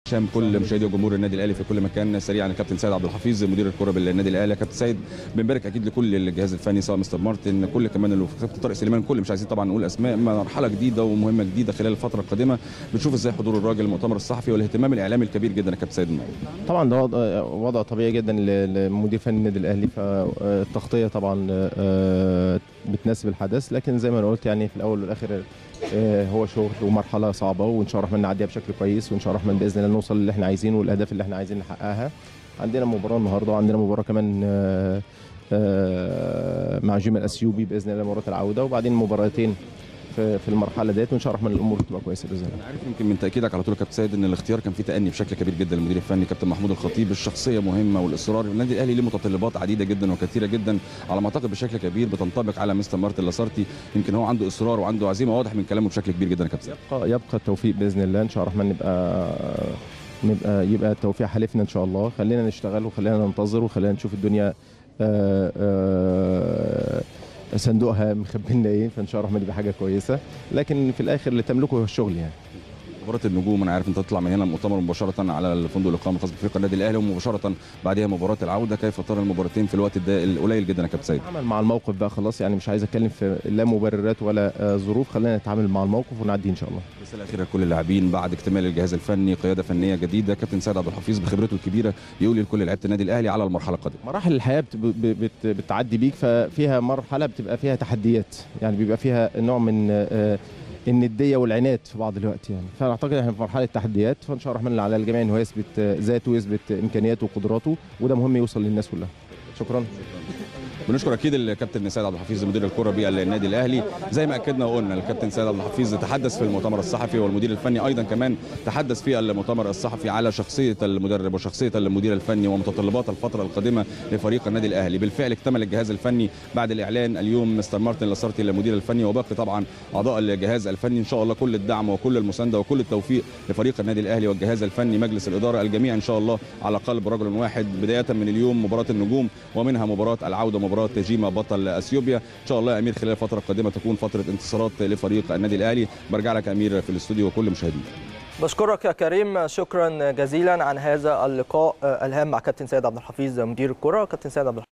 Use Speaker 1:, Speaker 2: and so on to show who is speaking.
Speaker 1: شام كل مشاهدي وجمهور النادي الاهلي في كل مكان سريعا الكابتن سيد عبد الحفيظ مدير الكره بالنادي الاهلي يا كابتن سيد بنبارك اكيد لكل الجهاز الفني سواء مستر مارتن كل كمان اللي في كابتن طارق سليمان كل مش عايزين طبعا نقول اسماء مرحله جديده ومهمه جديده خلال الفتره القادمه بنشوف ازاي حضور الراجل المؤتمر الصحفي والاهتمام الاعلامي الكبير جدا يا كابتن سيد النهارده
Speaker 2: طبعا ده وضع, وضع طبيعي جدا ل- لمدير فني النادي الاهلي فالتغطيه طبعا آه، بتناسب الحدث لكن زي ما انا قلت يعني في الاول والاخر آه، هو شغل ومرحله صعبه وان شاء الله الرحمن نعديها بشكل كويس وان شاء الله الرحمن باذن الله نوصل للي احنا عايزينه والاهداف اللي احنا عايزين نحققها عندنا مباراه النهارده وعندنا مباراه كمان آه، آه، مع جيم الاثيوبي باذن الله مباراه العوده وبعدين مباراتين في في المرحله ديت وان شاء الله الرحمن الامور تبقى كويسه باذن الله
Speaker 1: انا عارف يمكن من تاكيدك على طول يا كابتن سيد ان الاختيار كان فيه تاني بشكل كبير جدا للمدير الفني كابتن محمود الخطيب الشخصيه مهمه والاصرار النادي الاهلي له متطلبات عديده جدا وكثيره جدا على ما اعتقد بشكل كبير بتنطبق على مستر مارتن لاسارتي يمكن هو عنده اصرار وعنده عزيمه واضح من كلامه بشكل كبير جدا يا كابتن سيد
Speaker 2: يبقى يبقى التوفيق باذن الله ان شاء الله الرحمن نبقى نبقى يبقى التوفيق حلفنا ان شاء الله خلينا نشتغل وخلينا ننتظر وخلينا نشوف الدنيا آه، آه، صندوقها مخبي لنا ايه فان شاء الله الرحمن يبقى حاجه كويسه لكن في الاخر اللي تملكه هو الشغل يعني
Speaker 1: مباراة النجوم انا عارف انت تطلع من هنا المؤتمر مباشرة على الفندق الاقامة الخاص بفريق النادي الاهلي ومباشرة بعدها مباراة العودة كيف ترى المباراتين في الوقت ده القليل جدا يا كابتن سيد
Speaker 2: نتعامل مع الموقف بقى خلاص يعني مش عايز اتكلم في لا مبررات ولا آه، ظروف خلينا نتعامل مع الموقف ونعدي ان شاء الله
Speaker 1: رسالة أخيرة لكل اللاعبين بعد اكتمال الجهاز الفني قيادة فنية جديدة كابتن سيد عبد الحفيظ بخبرته الكبيرة يقول لكل لعيبة النادي الأهلي على المرحلة القادمة
Speaker 2: مراحل الحياه بت- ب- بت- بتعدي بيك ففيها مرحله بتبقى فيها تحديات يعني بيبقى فيها نوع من آه، النديه والعناد في بعض الوقت يعني فانا اعتقد احنا في مرحله تحديات فان شاء الله الرحمن على الجميع ان هو يثبت آه، ذاته ويثبت امكانياته وقدراته وده مهم يوصل للناس كلها شكرا
Speaker 1: بنشكر اكيد الكابتن سيد عبد الحفيظ مدير الكره بالنادي الاهلي زي ما اكدنا وقلنا الكابتن سيد عبد الحفيظ تحدث في المؤتمر الصحفي والمدير الفني ايضا كمان تحدث في المؤتمر الصحفي على شخصيه المدرب وشخصيه المدير الفني ومتطلبات الفتره القادمه لفريق النادي الاهلي بالفعل اكتمل الجهاز الفني بعد الاعلان اليوم مستر مارتن لاسارتي المدير الفني وباقي طبعا اعضاء الجهاز الفني ان شاء الله كل الدعم وكل المسانده وكل التوفيق لفريق النادي الاهلي والجهاز الفني مجلس الاداره الجميع ان شاء الله على قلب رجل واحد بدايه من اليوم مباراه النجوم ومنها مباراه العوده مباراه جيما بطل اثيوبيا ان شاء الله يا امير خلال الفتره القادمه تكون فتره انتصارات لفريق النادي الاهلي برجع لك يا امير في الاستوديو وكل مشاهدينا
Speaker 3: بشكرك يا كريم شكرا جزيلا عن هذا اللقاء الهام مع كابتن سيد عبد الحفيظ مدير الكره كابتن سيد عبد